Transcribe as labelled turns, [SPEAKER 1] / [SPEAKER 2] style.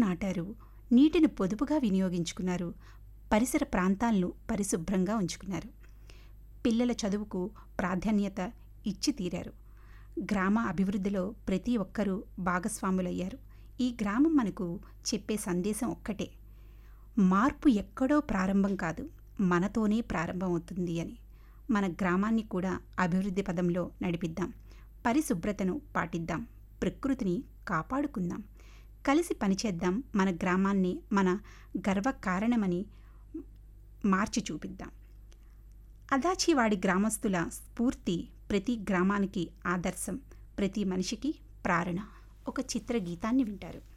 [SPEAKER 1] నాటారు నీటిని పొదుపుగా వినియోగించుకున్నారు పరిసర ప్రాంతాలను పరిశుభ్రంగా ఉంచుకున్నారు పిల్లల చదువుకు ప్రాధాన్యత ఇచ్చి తీరారు గ్రామ అభివృద్ధిలో ప్రతి ఒక్కరూ భాగస్వాములయ్యారు ఈ గ్రామం మనకు చెప్పే సందేశం ఒక్కటే మార్పు ఎక్కడో ప్రారంభం కాదు మనతోనే ప్రారంభమవుతుంది అని మన గ్రామాన్ని కూడా అభివృద్ధి పదంలో నడిపిద్దాం పరిశుభ్రతను పాటిద్దాం ప్రకృతిని కాపాడుకుందాం కలిసి పనిచేద్దాం మన గ్రామాన్ని మన గర్వకారణమని మార్చి చూపిద్దాం అదాచివాడి గ్రామస్తుల స్ఫూర్తి ప్రతి గ్రామానికి ఆదర్శం ప్రతి మనిషికి ప్రేరణ ఒక చిత్ర గీతాన్ని వింటారు